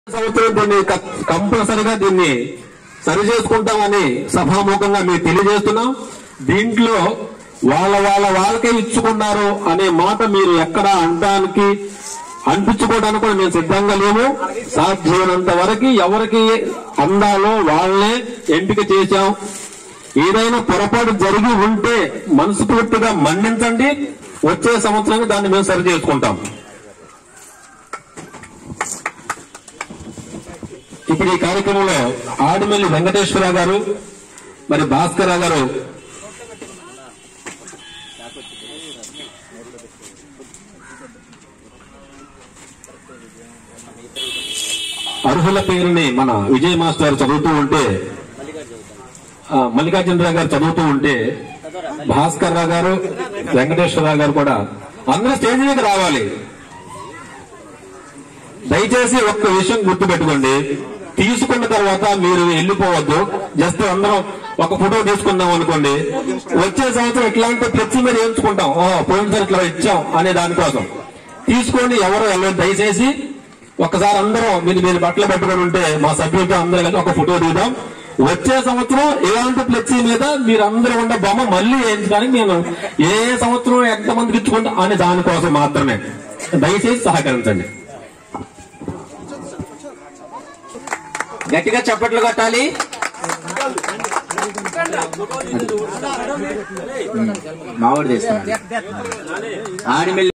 సంవత్సరం దీన్ని క- కంపల్సరిగా దీన్ని సరి చేసుకుంటామని సభాముఖంగా మేము తెలియజేస్తున్నాం దీంట్లో వాళ్ళ వాళ్ళ వాళ్ళకే ఇచ్చుకున్నారు అనే మాట మీరు ఎక్కడ అనడానికి అనిపించుకోవడానికి కూడా మేము సిద్ధంగా లేము సాధ్యమైనంత వరకు ఎవరికి అందాలో వాళ్ళనే ఎంపిక చేశాం ఏదైనా పొరపాటు జరిగి ఉంటే మనస్ఫూర్తిగా మన్నించండి వచ్చే సంవత్సరానికి దాన్ని మేము సరి చేసుకుంటాం ఇప్పుడు ఈ కార్యక్రమంలో ఆడిమెల్లి వెంకటేశ్వర గారు మరి భాస్కర గారు అర్హుల పేరుని మన విజయ్ మాస్టర్ గారు చదువుతూ ఉంటే ఆ, మల్లికార్జునరావు గారు చదువుతూ ఉంటే భాస్కర్ రావు గారు వెంకటేశ్వరరావు గారు కూడా అందరూ స్టేజ్ మీద రావాలి దయచేసి ఒక్క విషయం గుర్తుపెట్టుకోండి తీసుకున్న తర్వాత మీరు వెళ్ళిపోవద్దు జస్ట్ అందరం ఒక ఫోటో తీసుకుందాం అనుకోండి వచ్చే సంవత్సరం ఇట్లాంటి ప్రతి మీద ఎంచుకుంటాం ఓ పోయినసారి ఇట్లా ఇచ్చాం అనే దానికోసం తీసుకొని ఎవరు వెళ్ళదు దయచేసి ఒక్కసారి అందరం మీరు మీరు బట్టలు పెట్టుకొని ఉంటే మా సభ్యులతో అందరూ కలిసి ఒక ఫోటో దిగుదాం వచ్చే సంవత్సరం ఇలాంటి ఫ్లెక్సీ మీద మీరు అందరూ ఉండే బొమ్మ మళ్ళీ వేయించడానికి నేను ఏ సంవత్సరం ఎంతమందికి ఇచ్చుకుంటా అనే దానికోసం మాత్రమే దయచేసి సహకరించండి గట్టిగా చప్పట్లు కొట్టాలి మామిడి తీస్తున్నాను ఆడిమెల్లి